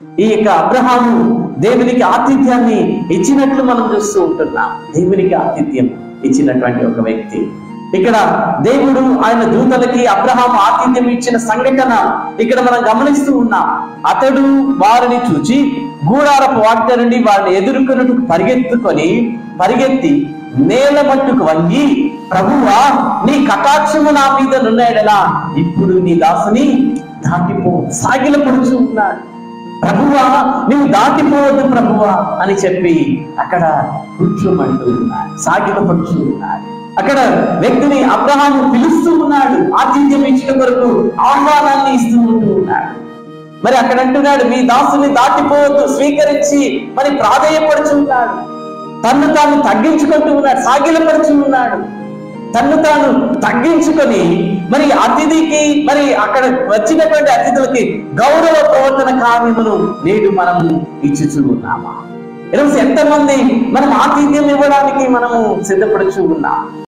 ఈ యొక్క అబ్రహాము దేవునికి ఆతిథ్యాన్ని ఇచ్చినట్లు మనం చూస్తూ ఉంటున్నాం దేవునికి ఆతిథ్యం ఇచ్చినటువంటి ఒక వ్యక్తి ఇక్కడ దేవుడు ఆయన దూతలకి అబ్రహాం ఆతిథ్యం ఇచ్చిన సంఘటన ఇక్కడ మనం గమనిస్తూ ఉన్నాం అతడు వారిని చూచి గూడారపు వాక్య నుండి వారిని ఎదుర్కొన్నట్టు పరిగెత్తుకొని పరిగెత్తి నేల మట్టుకు వంగి ప్రభువా నీ కటాక్షము నా మీద నున్నాడలా ఇప్పుడు నీ దాసుని దాటిపో సాగిలపడుచు ఉన్నాడు ప్రభువా నీవు దాటిపోవద్దు ప్రభువా అని చెప్పి అక్కడ కూర్చోమంటూ ఉన్నాడు సాగిలపడుచు ఉన్నాడు అక్కడ వ్యక్తిని అబ్రహాము పిలుస్తూ ఉన్నాడు ఆతిథ్యం ఇచ్చిన కొరకు ఆహ్వానాన్ని ఇస్తూ ఉంటూ ఉన్నాడు మరి అక్కడ అంటున్నాడు మీ దాసుని దాటిపోవద్దు స్వీకరించి మరి ప్రాధేయపడుచు ఉన్నాడు తన్ను తాను తగ్గించుకుంటూ ఉన్నాడు సాగిలపడుచు ఉన్నాడు తన్ను తాను తగ్గించుకొని మరి అతిథికి మరి అక్కడ వచ్చినటువంటి అతిథులకి గౌరవ ప్రవర్తన కార్యమును నేడు మనం ఇచ్చుచూ ఉన్నామా ఈరోజు ఎంతమంది మనం ఆతిథ్యం ఇవ్వడానికి మనము సిద్ధపడుచు ఉన్నాం